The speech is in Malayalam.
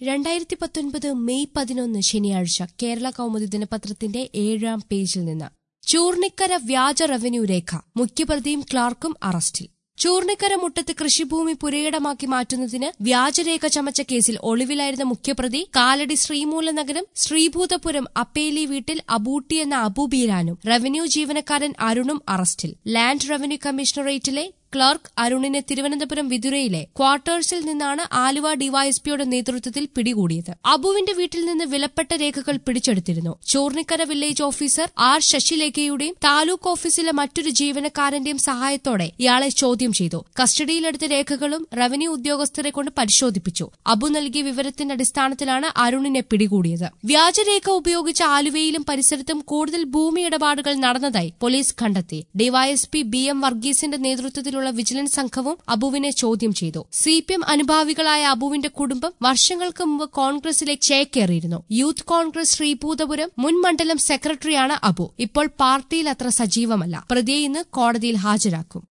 രണ്ടായിരത്തി പത്തൊൻപത് മെയ് പതിനൊന്ന് ശനിയാഴ്ച കേരള കൗമുദി ദിനപത്രത്തിന്റെ ഏഴാം പേജിൽ നിന്ന് ചൂർണിക്കര വ്യാജ റവന്യൂ രേഖ മുഖ്യപ്രതിയും ക്ലാർക്കും അറസ്റ്റിൽ ചൂർണിക്കര മുട്ടത്ത് കൃഷിഭൂമി പുരയിടമാക്കി മാറ്റുന്നതിന് വ്യാജരേഖ ചമച്ച കേസിൽ ഒളിവിലായിരുന്ന മുഖ്യപ്രതി കാലടി ശ്രീമൂലനഗരം ശ്രീഭൂതപുരം അപ്പേലി വീട്ടിൽ അബൂട്ടി എന്ന അബൂബീരാനും റവന്യൂ ജീവനക്കാരൻ അരുണും അറസ്റ്റിൽ ലാൻഡ് റവന്യൂ കമ്മീഷണറേറ്റിലെ ക്ലർക്ക് അരുണിനെ തിരുവനന്തപുരം വിതുരയിലെ ക്വാർട്ടേഴ്സിൽ നിന്നാണ് ആലുവ ഡിവൈഎസ്പിയുടെ നേതൃത്വത്തിൽ പിടികൂടിയത് അബുവിന്റെ വീട്ടിൽ നിന്ന് വിലപ്പെട്ട രേഖകൾ പിടിച്ചെടുത്തിരുന്നു ചോർണിക്കര വില്ലേജ് ഓഫീസർ ആർ ശശിലേഖയുടെയും താലൂക്ക് ഓഫീസിലെ മറ്റൊരു ജീവനക്കാരന്റെയും സഹായത്തോടെ ഇയാളെ ചോദ്യം ചെയ്തു കസ്റ്റഡിയിലെടുത്ത രേഖകളും റവന്യൂ ഉദ്യോഗസ്ഥരെ കൊണ്ട് പരിശോധിപ്പിച്ചു അബു നൽകിയ വിവരത്തിന്റെ അടിസ്ഥാനത്തിലാണ് അരുണിനെ പിടികൂടിയത് വ്യാജരേഖ ഉപയോഗിച്ച് ആലുവയിലും പരിസരത്തും കൂടുതൽ ഭൂമി ഇടപാടുകൾ നടന്നതായി പോലീസ് കണ്ടെത്തി ഡിവൈഎസ്പി ബി എം വർഗീസിന്റെ നേതൃത്വത്തിലുള്ള വിജിലൻസ് സംഘവും അബുവിനെ ചോദ്യം ചെയ്തു സി പി എം അനുഭാവികളായ അബുവിന്റെ കുടുംബം വർഷങ്ങൾക്ക് മുമ്പ് കോൺഗ്രസിലെ ചേക്കേറിയിരുന്നു യൂത്ത് കോൺഗ്രസ് ശ്രീഭൂതപുരം മുൻ മണ്ഡലം സെക്രട്ടറിയാണ് അബു ഇപ്പോൾ പാർട്ടിയിൽ അത്ര സജീവമല്ല പ്രതിയെ ഇന്ന് കോടതിയിൽ ഹാജരാക്കും